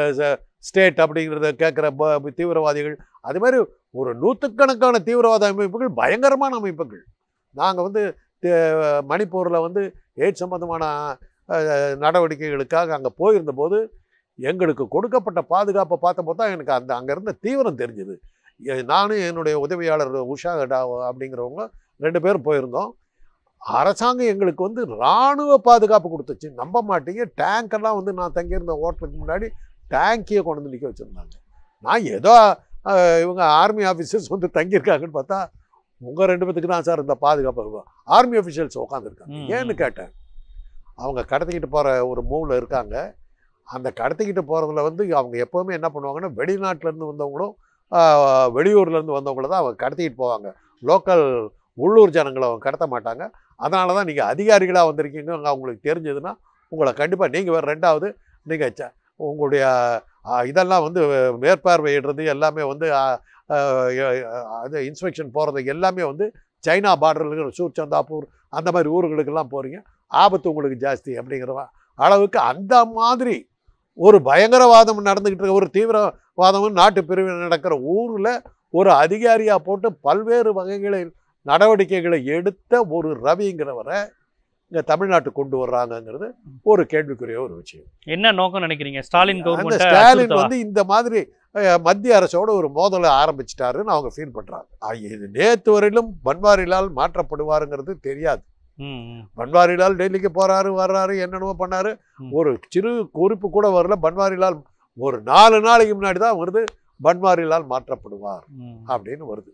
ஸ்டேட் அப்படிங்கிறத கேட்குற தீவிரவாதிகள் அது மாதிரி ஒரு நூற்றுக்கணக்கான தீவிரவாத அமைப்புகள் பயங்கரமான அமைப்புகள் நாங்கள் வந்து தே- மணிப்பூரில் வந்து எய்ட்ஸ் சம்பந்தமான அஹ், நடவடிக்கைகளுக்காக அங்கே போயிருந்தபோது எங்களுக்கு கொடுக்கப்பட்ட பாதுகாப்பை பார்த்தபோது தான் எனக்கு அந்த அங்கே இருந்த தீவிரம் தெரிஞ்சுது எ- நானும் என்னுடைய உதவியாளர் உஷா டா அப்படிங்கிறவங்க ரெண்டு பேரும் போயிருந்தோம் அரசாங்கம் எங்களுக்கு வந்து இராணுவ பாதுகாப்பு கொடுத்துச்சு நம்ப மாட்டீங்க டேங்க் எல்லாம் வந்து நான் தங்கியிருந்த ஹோட்டலுக்கு முன்னாடி டேங்கையே கொண்டு வந்து நிற்க வச்சுருந்தாங்க நான் ஏதோ அஹ், இவங்க ஆர்மி ஆஃபீஸர்ஸ் வந்து தங்கியிருக்காங்கன்னு பார்த்தா உங்கள் ரெண்டு பேத்துக்கு தான் சார் இந்த பாதுகாப்பு ஆர்மி அஃபிஷியல்ஸ் உட்காந்துருக்காங்க ம், ஏன்னு கேட்டேன் அவங்க கடத்திக்கிட்டு போகிற ஒரு மூவில் இருக்காங்க அந்த கடத்திக்கிட்டு போகிறதுல வந்து அவங்க எப்போவுமே என்ன பண்ணுவாங்கன்னா வெளிநாட்டிலேருந்து வந்தவங்களும் ஆஹ், வெளியூர்லேருந்து வந்தவங்கள தான் அவங்க கடத்திக்கிட்டு போவாங்க லோக்கல் உள்ளூர் ஜனங்களை அவங்க கடத்த மாட்டாங்க அதனால தான் நீங்கள் அதிகாரிகளாக வந்திருக்கீங்க அங்க அவங்களுக்கு தெரிஞ்சதுன்னா உங்களை கண்டிப்பாக நீங்கள் வேறு ரெண்டாவது நீங்கள் ச உங்களுடைய ஆஹ், இதெல்லாம் வந்து மேற்பார்வையிடுறது எல்லாமே வந்து ஆஹ், ஆஹ், அது இன்ஸ்பெக்ஷன் போகிறது எல்லாமே வந்து சைனா பார்டரில் இருக்கிற சூர்சந்தாப்பூர் அந்த மாதிரி ஊர்களுக்கெல்லாம் போகிறீங்க ஆபத்து உங்களுக்கு ஜாஸ்தி அப்படிங்கிற அளவுக்கு அந்த மாதிரி ஒரு பயங்கரவாதம் நடந்துக்கிட்டு இருக்க ஒரு தீவிரவாதமும் நாட்டு பிரிவில் நடக்கிற ஊரில் ஒரு அதிகாரியாக போட்டு பல்வேறு வகைகளில் நடவடிக்கைகளை எடுத்த ஒரு ரவிங்கிறவரை இங்கே தமிழ்நாட்டுக்கு கொண்டு வர்றாங்கங்கிறது ஒரு கேள்விக்குரிய ஒரு விஷயம் என்ன நோக்கம் நினைக்கிறீங்க ஸ்டாலின் அந்த கவர்மெண்ட் ஸ்டாலின் வந்து இந்த மாதிரி அஹ், மத்திய அரசோட ஒரு மோதலை ஆரம்பிச்சிட்டாருன்னு அவங்க ஃபீல் பண்ணுறாங்க இது நேற்று வரையிலும் பன்வாரிலால் மாற்றப்படுவாருங்கிறது தெரியாது பன்வாரிலால் டெல்லிக்கு போறாரு வர்றாரு என்னென்னமோ பண்ணாரு ம். ஒரு சிறு குறிப்பு கூட வரல பன்வாரிலால் ஒரு நாலு நாளைக்கு முன்னாடி தான் வருது பன்வாரிலால் மாற்றப்படுவார் அப்படின்னு வருது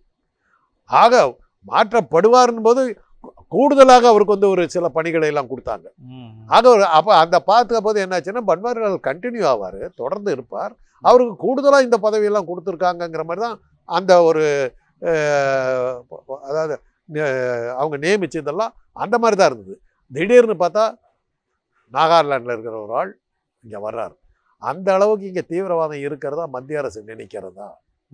ஆக மாற்றப்படுவார்னும் போது கூடுதலாக அவருக்கு வந்து ஒரு சில பணிகளை எல்லாம் கொடுத்தாங்க ஆக ஒரு- அப்ப அந்த பார்த்த போது என்னாச்சுன்னா பன்வாரிலால் கண்டினியூ ஆவார் தொடர்ந்து இருப்பார் அவருக்கு கூடுதலாக இந்த பதவியெல்லாம் கொடுத்துருக்காங்கங்கிற மாதிரி தான் அந்த ஒரு அஹ், அதாவது அஹ், அவங்க நியமிச்சதெல்லாம் அந்த மாதிரி தான் இருந்தது திடீர்னு பார்த்தா நாகாலாண்டில் இருக்கிற ஒரு ஆள் இங்கே வர்றார் அந்த அளவுக்கு இங்கே தீவிரவாதம் இருக்கிறதா மத்திய அரசு நினைக்கிறதா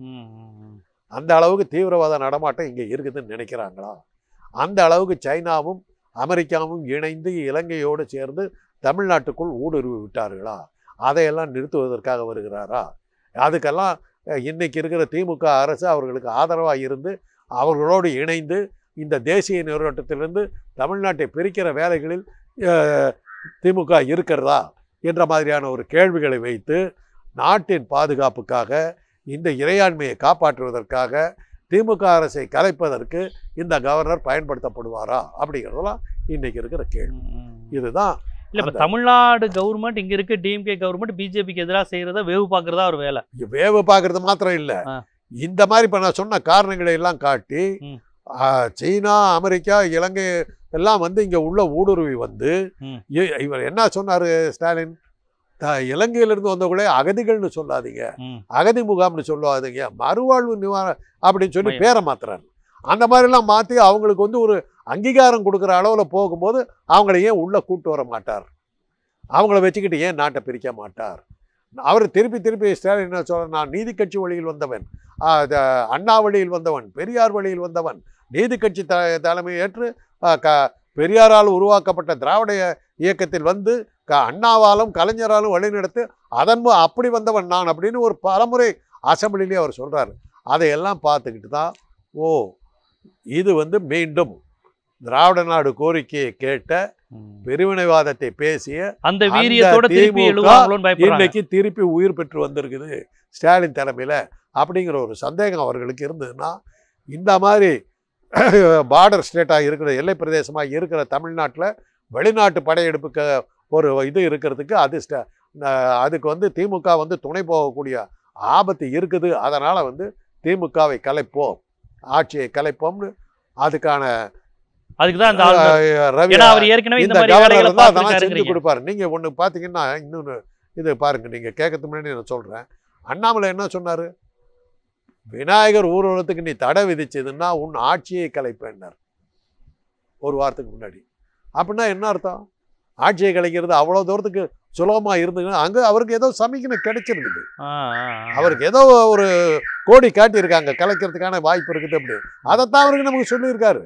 அந்த அளவுக்கு தீவிரவாத நடமாட்டம் இங்கே இருக்குதுன்னு நினைக்கிறாங்களா அந்த அளவுக்கு சைனாவும் அமெரிக்காவும் இணைந்து இலங்கையோடு சேர்ந்து தமிழ்நாட்டுக்குள் ஊடுருவி விட்டார்களா அதையெல்லாம் நிறுத்துவதற்காக வருகிறாரா அதுக்கெல்லாம் அஹ், இன்னைக்கு இருக்கிற திமுக அரசு அவர்களுக்கு ஆதரவாக இருந்து அவர்களோடு இணைந்து இந்த தேசிய நீரோட்டத்திலிருந்து தமிழ்நாட்டை பிரிக்கிற வேலைகளில் அஹ், திமுக இருக்கிறதா என்ற மாதிரியான ஒரு கேள்விகளை வைத்து நாட்டின் பாதுகாப்புக்காக இந்த இறையாண்மையை காப்பாற்றுவதற்காக திமுக அரசை கலைப்பதற்கு இந்த கவர்னர் பயன்படுத்தப்படுவாரா அப்படிங்கிறதெல்லாம் இன்னைக்கு இருக்கிற கேள்வி இதுதான் இல்ல இப்ப தமிழ்நாடு கவர்மெண்ட் இங்க இருக்க டிஎம்கே கவர்மெண்ட் பிஜேபிக்கு எதிராக செய்யறத வேவு பாக்குறதா ஒரு வேலை இங்க வேவு பார்க்கறது மாத்திரம் இல்லை ஆ. இந்த மாதிரி இப்போ நான் சொன்ன காரணங்களை எல்லாம் காட்டி ம். ஆ, சீனா அமெரிக்கா இலங்கை எல்லாம் வந்து இங்கே உள்ள ஊடுருவி வந்து ம். இ- இவர் என்ன சொன்னார் ஸ்டாலின் த இலங்கையிலிருந்து வந்தவங்களே அகதிகள்னு சொல்லாதீங்க ம். அகதி முகாம்னு சொல்லாதீங்க மறுவாழ்வு நிவாரண அப்படின்னு சொல்லி மையம். பேரை மாத்துறாரு அந்த மாதிரிலாம் மாற்றி அவங்களுக்கு வந்து ஒரு அங்கீகாரம் கொடுக்குற அளவில் போகும்போது அவங்கள ஏன் உள்ளே கூட்டு வர மாட்டார் அவங்கள வச்சுக்கிட்டு ஏன் நாட்டை பிரிக்க மாட்டார் அவர் திருப்பி திருப்பி ஸ்டாலின் என்ன சொல்ற நான் நீதி கட்சி வழியில் வந்தவன் ஆ, த- அண்ணா வழியில் வந்தவன் பெரியார் வழியில் வந்தவன் நீதி கட்சி த தலைமை ஏற்று அஹ், க பெரியாரால் உருவாக்கப்பட்ட திராவிட இயக்கத்தில் வந்து க அண்ணாவாலும் கலைஞராலும் வழிநடத்து அதன் மு- அப்படி வந்தவன் நான் அப்படின்னு ஒரு பலமுறை அசம்பிளிலே அவர் சொல்றாரு அதையெல்லாம் பார்த்துக்கிட்டு தான் ஓ இது வந்து மீண்டும் திராவிட நாடு கோரிக்கையை கேட்ட பிரிவினைவாதத்தை பேசிய அந்த அந்த வீரியத்தோட திருப்பி திமுக எழுவாங்களோன்னு பயப்படுறாங்க இன்னைக்கு திருப்பி உயிர் பெற்று வந்திருக்குது ஸ்டாலின் தலைமையில் அப்படிங்கிற ஒரு சந்தேகம் அவர்களுக்கு இருந்ததுன்னா இந்த மாதிரி பார்டர் ஸ்டேட்டாக இருக்கிற எல்லை பிரதேசமாக இருக்கிற தமிழ்நாட்டில் வெளிநாட்டு படையெடுப்புக்கு ஒரு இது இருக்கிறதுக்கு அது ஸ்ட- அஹ் அதுக்கு வந்து திமுக வந்து துணை போகக்கூடிய ஆபத்து இருக்குது அதனால் வந்து திமுகவை கலைப்போம் ஆட்சியை கலைப்போம்னு அதுக்கான அதுக்கு தான் அந்த ஆளுநர் அஹ், ரவி ஏன்னா அவர் ஏற்கனவே இந்த இந்த மாதிரி கவர்னர் வேலைகளை தான் அதெல்லாம் செஞ்சு பார்த்துருக்காருங்கிறீங்க கொடுப்பாரு நீங்க ஒண்ணு பாத்தீங்கன்னா இன்னொன்னு இது பாருங்க நீங்க கேட்கறதுக்கு முன்னாடி நான் சொல்றேன் அண்ணாமலை என்ன சொன்னாரு விநாயகர் ஊர்வலத்துக்கு நீ தடை விதிச்சதுன்னா உன் ஆட்சியை கலைப்பேன்னார் ஒரு வாரத்துக்கு முன்னாடி அப்படின்னா என்ன அர்த்தம் ஆட்சியை கலைக்கிறது அவ்வளோ தூரத்துக்கு சுலபமா இருந்ததுன்னா அங்க அவருக்கு ஏதோ சமிக்கணும் கிடைச்சிருக்குது ஆ, ஆ, ஆ. அவருக்கு ஏதோ ஒரு கோடி காட்டியிருக்காங்க கலைக்கிறதுக்கான வாய்ப்பு இருக்குது அப்படி அதைத்தான் அவருக்கு நமக்கு சொல்லியிருக்காரு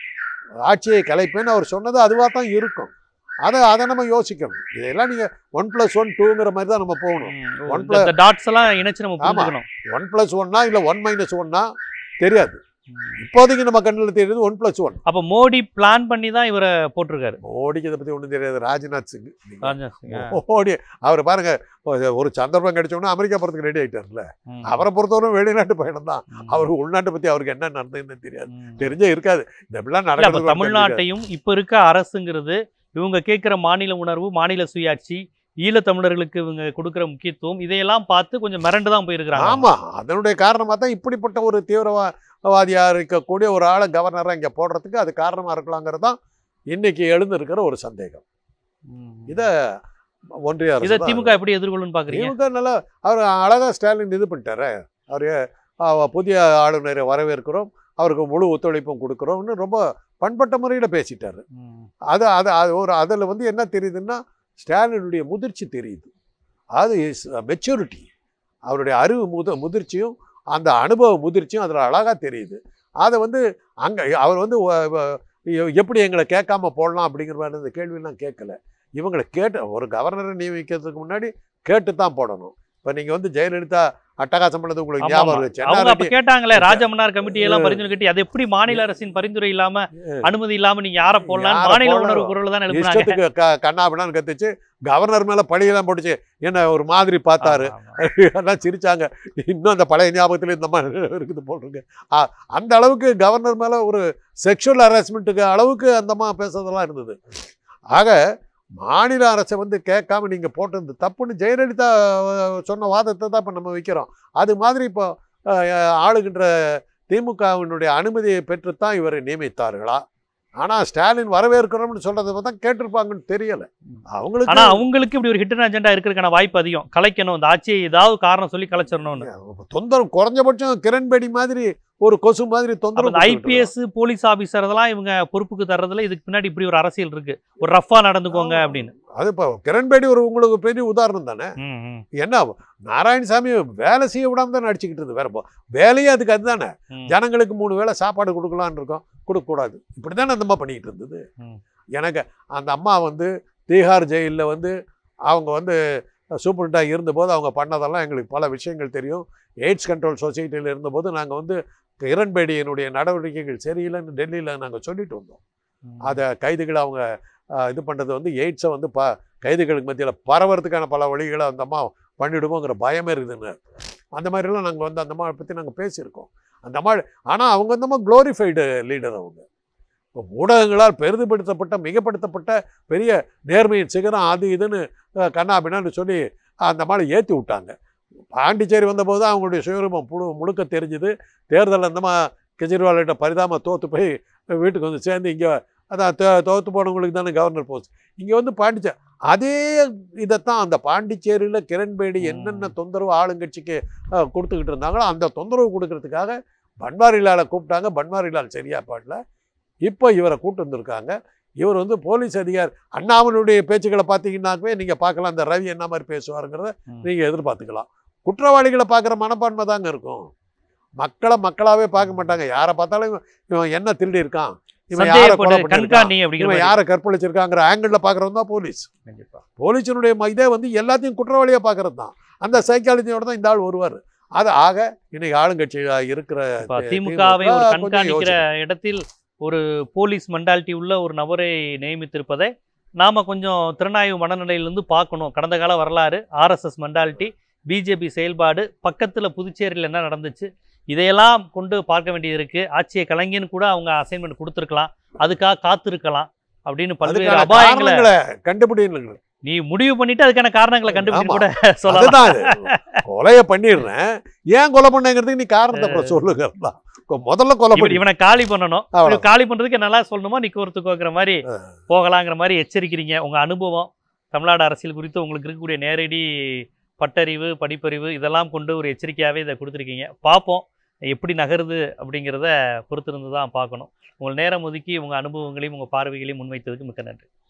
ஆட்சியை கலைப்பேன்னு அவர் சொன்னது அதுவாக தான் இருக்கும் அதை அதை நம்ம யோசிக்கணும் இதெல்லாம் நீங்கள் ஒன் ப்ளஸ் ஒன் டூங்கிற மாதிரி தான் நம்ம போகணும் ம், ஓ, One இந்த- இந்த டாட்ஸ் எல்லாம் இணைச்சு நம்ம ஆமா. புரிஞ்சுக்கணும் ஒன் ப்ளஸ் ஒன்னா இல்லை ஒன் மைனஸ் ஒன்னா தெரியாது ம். இப்போதைக்கு நம்ம கண்ணில் தெரியுது ஒன் ப்ளஸ் ஒன் அப்ப மோடி பிளான் பண்ணி தான் இவரை போட்டிருக்காரு மோடிக்கு இதை பற்றி ஒன்றும் தெரியாது ராஜ்நாத் சிங் நீங்க ராஜ்நாத் சிங். ஆ. மோடி அவர் பாருங்க ஒரு- ஒரு சந்தர்ப்பம் கிடைச்சோன்னா அமெரிக்கா போகிறதுக்கு ரெடி ஆயிட்டார்ல ம். அவரை பொறுத்தவரை வெளிநாட்டு பயணம் தான் ம். அவருக்கு உள்நாட்டை பற்றி அவருக்கு என்ன நடந்ததுன்னு தெரியாது ம். தெரிஞ்சே இருக்காது இந்த இப்படிலாம் இல்ல, அப்ப நடக்கிறது தமிழ்நாட்டையும் இப்ப இருக்க அரசுங்கிறது இவங்க கேட்கிற மாநில உணர்வு மாநில சுயாட்சி ஈழத்தமிழர்களுக்கு இவங்க கொடுக்கிற முக்கியத்துவம் இதையெல்லாம் பார்த்து கொஞ்சம் மிரண்டு தான் போயிருக்கிறாங்க ஆமா அதனுடைய காரணமா தான் இப்படிப்பட்ட ஒரு தீவிரவாதியா இருக்கக்கூடிய ஒரு ஆளை கவர்னரா இங்க போடுறதுக்கு அது காரணமா இருக்கலாங்கிறது தான் இன்னைக்கு எழுந்திருக்கிற ஒரு சந்தேகம் ம். இத ஒன்றிய அரசு இதை தான் திமுக எப்படி எதிர்கொள்ளுன்னு பாக்குறீங்க திமுக நல்லா அவர் அழகா ஸ்டாலின் இது பண்ணிட்டாரு அவர் புதிய ஆளுநரை வரவேற்கிறோம் அவருக்கு முழு ஒத்துழைப்பும் கொடுக்குறோம்னு ரொம்ப பண்பட்ட முறையில் பேசிட்டாரு ம். அது அது அது ஒரு அதில் வந்து என்ன தெரியுதுன்னா ஸ்டாலினுடைய முதிர்ச்சி தெரியுது அது இஸ் மெச்சூரிட்டி அவருடைய அறிவு முத முதிர்ச்சியும் அந்த அனுபவ முதிர்ச்சியும் அதில் அழகாக தெரியுது அதை வந்து அங்கே அவர் வந்து வ- வ- எ- எப்படி எங்களை கேட்காம போடலாம் அப்படிங்கிற மாதிரி இந்த கேள்வியெல்லாம் கேட்கல இவங்களை கேட்டு ஒரு கவர்னரை நியமிக்கிறதுக்கு முன்னாடி கேட்டு தான் போடணும் இப்போ நீங்கள் வந்து ஜெயலலிதா அட்டகாசம் பண்ணது உங்களுக்கு ஆமா, ஞாபகம் ஆமா. இருக்கு அவங்க அப்ப சென்னாரெட்டி கேட்டாங்களே ராஜமன்னார் கமிட்டி எல்லாம் பரிந்துரை கட்டி அது எப்படி மாநில அரசின் பரிந்துரை இல்லாம அனுமதி இல்லாம நீங்க யார போடலாம் யாரை மாநில போடலாம்? உணர்வு குரல் தான் எழுப்புனாங்க இஷ்டத்துக்கு க கண்ணாபின்னான்னு கத்துச்சு கவர்னர் மேலே பழியெல்லாம் போட்டுச்சு என்ன ஒரு மாதிரி பார்த்தாரு ஆமா, ஆமா. எல்லாம் சிரிச்சாங்க இன்னும் அந்த பழைய ஞாபகத்தில் இந்த மாதிரி இருக்குது போட்டிருக்கு ஆ, அந்த அளவுக்கு கவர்னர் மேலே ஒரு செக்ஷுவல் ஹராஸ்மெண்ட்டுக்கு அளவுக்கு அந்தமா பேசுறதெல்லாம் இருந்தது ஆக மாநில அரசை வந்து கேட்காம நீங்கள் போட்டது தப்புன்னு ஜெயலலிதா அஹ், சொன்ன வாதத்தை தான் இப்போ நம்ம வைக்கிறோம் அது மாதிரி இப்போ அஹ், ஆளுகின்ற திமுகவினுடைய அனுமதியை பெற்றுத்தான் இவரை நியமித்தார்களா ஆனால் ஸ்டாலின் வரவேற்கிறோம்னு சொல்றதை பார்த்தா கேட்டிருப்பாங்கன்னு தெரியல அவங்களுக்கு ஆனா அவங்களுக்கு இப்படி ஒரு ஹிட்டன் அஜெண்டா இருக்கிறதுக்கான வாய்ப்பு அதிகம் கலைக்கணும் இந்த ஆட்சியை ஏதாவது காரணம் சொல்லி கலைச்சிடணும்னு தொந்தரவு குறைஞ்சபட்சம் கிரண்பேடி மாதிரி ஒரு கொசு மாதிரி அப்ப தொந்தரவு இந்த கொடுத்துக்கிட்டு ஐபிஎஸ் போலீஸ் ஆபீசர் அதெல்லாம் இவங்க பொறுப்புக்கு தர்றதுல இதுக்கு பின்னாடி இப்படி ஒரு அரசியல் இருக்கு ஒரு ரஃபா நடந்துக்கோங்க ஆமா. அப்படின்னு அது இப்போ கிரண்பேடி ஒரு உங்களுக்கு பெரிய உதாரணம் தானே ம், ம், என்ன நாராயணசாமி வேலை செய்ய விடாம தான் நடிச்சுக்கிட்டு இருந்து வேற போ- வேலையே அதுக்கு அதுதானே ம். ஜனங்களுக்கு மூணு வேளை சாப்பாடு கொடுக்கலான்னு இருக்கோம் கொடுக்கக்கூடாது இப்படி தானே அந்த அம்மா பண்ணிக்கிட்டு இருந்தது ம். எனக்கு அந்த அம்மா வந்து தீகார் ஜெயிலில் வந்து அவங்க வந்து சூப்பரண்டாக இருந்தபோது அவங்க பண்ணதெல்லாம் எங்களுக்கு பல விஷயங்கள் தெரியும் எய்ட்ஸ் கண்ட்ரோல் சொசைட்டியில் இருந்தபோது நாங்கள் வந்து கிரண்பேடியினுடைய நடவடிக்கைகள் சரியில்லைன்னு டெல்லியில் நாங்கள் சொல்லிட்டு வந்தோம் ம். அதை கைதிகளை அவங்க அஹ், இது பண்ணுறது வந்து எய்ட்ஸை வந்து ப கைதிகளுக்கு மத்தியில் பரவறதுக்கான பல வழிகளை அந்த அம்மா பண்ணிடுமோங்கிற பயமே இருக்குதுன்னு அந்த மாதிரிலாம் நாங்கள் வந்து அந்த அம்மா பற்றி நாங்கள் பேசியிருக்கோம் அந்த அம்மா ஆனால் அவங்க அந்த அம்மா க்ளோரிஃபைடு லீடர் அவங்க இப்போ ஊடகங்களால் பெரிதுபடுத்தப்பட்ட மிகப்படுத்தப்பட்ட பெரிய நேர்மையின் சிகரம் அது இதுன்னு அஹ், கண்ணா பின்னான்னு சொல்லி அந்த அம்மாவை ஏற்றி விட்டாங்க பாண்டிச்சேரி வந்தபோது தான் அவங்களுடைய சுயரூபம் முழு முழுக்க தெரிஞ்சுது தேர்தல் அந்தமா கெஜ்ரிவால்கிட்ட பரிதாம தோற்று போய் வீட்டுக்கு வந்து சேர்ந்து இங்கே அதான் தோ- தோத்து போனவங்களுக்கு தானே கவர்னர் போஸ்ட் இங்கே வந்து பாண்டிச்சேரி அதே இதைத்தான் அந்த பாண்டிச்சேரியில் கிரண்பேடி ம். என்னென்ன தொந்தரவு ஆளுங்கட்சிக்கு அஹ், கொடுத்துக்கிட்டு இருந்தாங்களோ அந்த தொந்தரவு கொடுக்கறதுக்காக பன்வாரிலாலை கூப்பிட்டாங்க பன்வாரிலால் சரியா பாடல இப்போ இவரை கூட்டு வந்திருக்காங்க இவர் வந்து போலீஸ் அதிகாரி அண்ணாமனுடைய பேச்சுக்களை பார்த்தீங்கன்னாக்கவே நீங்கள் பார்க்கலாம் அந்த ரவி என்ன மாதிரி பேசுவாருங்கிறத ம். நீங்கள் எதிர்பார்த்துக்கலாம் குற்றவாளிகளை பார்க்குற மனப்பான்மை தாங்க இருக்கும் மக்களை மக்களாவே பார்க்க மாட்டாங்க யாரை பார்த்தாலும் இவன் இவன் என்ன திருடி இருக்கான் இவன் யாரை கொலை சந்தேகப்பட்டு பண்ணிருக்கான் கண்காணி அப்படிங்கிற இவன் மாதிரி. யாரை கற்பழிச்சிருக்காங்கிற ஆங்கிளில் பார்க்குறவன் தான் போலீஸ் கண்டிப்பா போலீஸினுடைய ம- இதே வந்து எல்லாத்தையும் குற்றவாளியாக பார்க்கறது தான் அந்த சைக்காலஜியோட தான் இந்த ஆள் வருவார் அது ஆக இன்னைக்கு ஆளுங்கட்சி இருக்கிற இப்ப தி- திமுகவை ஒரு கொஞ்சம் கண்காணிக்கிற இடத்தில் ஒரு போலீஸ் மென்டாலிட்டி உள்ள ஒரு நபரை நியமித்திருப்பதை நாம கொஞ்சம் திறனாய்வு மனநிலையிலிருந்து பார்க்கணும் கடந்த கால வரலாறு ஆர்எஸ்எஸ் மென்டாலிட்டி பிஜேபி செயல்பாடு பக்கத்துல புதுச்சேரியில் என்ன நடந்துச்சு இதையெல்லாம் கொண்டு பார்க்க வேண்டியது இருக்கு ஆட்சியை கலைஞன்னு கூட அவங்க அசைன்மெண்ட் கொடுத்துருக்கலாம் அதுக்காக காத்திருக்கலாம் அப்படின்னு பல்வேறு அதுக்கான அபாயங்களை காரணங்களை கண்டுபிடிங்க நீ முடிவு பண்ணிட்டு அதுக்கான காரணங்களை கண்டுபிடிச்சு ஆமா. கூட சொல்லலாம் அதுதான் அது. கொலையை பண்ணிடுறேன் ஏன் கொலை பண்ணேங்கிறதுக்கு நீ காரணத்தை அப்புறம் சொல்லுங்க தான். முதல்ல கொலை இவன் பண்ணி இவனை காலி பண்ணணும் அவ்வளவு. இவன் காலி பண்றதுக்கு நல்லா சொல்லணுமா நீ கோர்த்துக்கோங்கிற மாதிரி போகலாங்கிற மாதிரி எச்சரிக்கிறீங்க உங்க அனுபவம் தமிழ்நாடு அரசியல் குறித்து உங்களுக்கு இருக்கக்கூடிய நேரடி பட்டறிவு படிப்பறிவு இதெல்லாம் கொண்டு ஒரு எச்சரிக்கையாகவே இதை கொடுத்துருக்கீங்க பார்ப்போம் எப்படி நகருது அப்படிங்கிறத பொறுத்திருந்து தான் பார்க்கணும் உங்கள் நேரம் ஒதுக்கி உங்கள் அனுபவங்களையும் உங்கள் பார்வைகளையும் முன்வைத்ததுக்கு மிக்க நன்றி